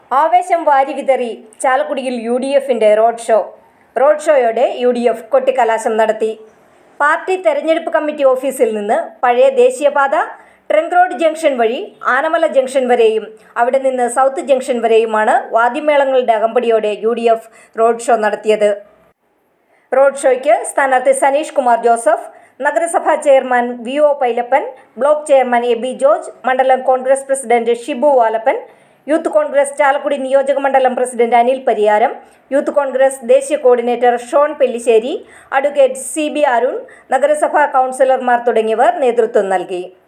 ആവേശം വാരി വിതറി ചാലക്കുടിയിൽ യു ഡി എഫിൻ്റെ റോഡ് ഷോ റോഡ് ഷോയോടെ യു ഡി എഫ് കൊട്ടിക്കലാശം നടത്തി പാർട്ടി തെരഞ്ഞെടുപ്പ് കമ്മിറ്റി ഓഫീസിൽ നിന്ന് പഴയ ദേശീയപാത ട്രങ്ക് റോഡ് ജംഗ്ഷൻ വഴി ആനമല ജംഗ്ഷൻ വരെയും അവിടെ നിന്ന് സൗത്ത് ജംഗ്ഷൻ വരെയുമാണ് വാദ്യമേളങ്ങളുടെ അകമ്പടിയോടെ U D F road show നടത്തിയത് റോഡ് ഷോയ്ക്ക് സ്ഥാനാർത്ഥി സനീഷ് കുമാർ ജോസഫ് നഗരസഭാ chairman V O Pailappan block chairman A B George മണ്ഡലം കോൺഗ്രസ് പ്രസിഡന്റ് ഷിബു വാലപ്പൻ യൂത്ത് കോൺഗ്രസ് ചാലക്കുടി നിയോജക മണ്ഡലം പ്രസിഡന്റ് അനിൽ പരിയാരം യൂത്ത് കോൺഗ്രസ് ദേശീയ coordinator Shone Pellissery advocate C B Arun നഗരസഭാ കൗൺസിലർമാർ തുടങ്ങിയവർ നേതൃത്വം നൽകി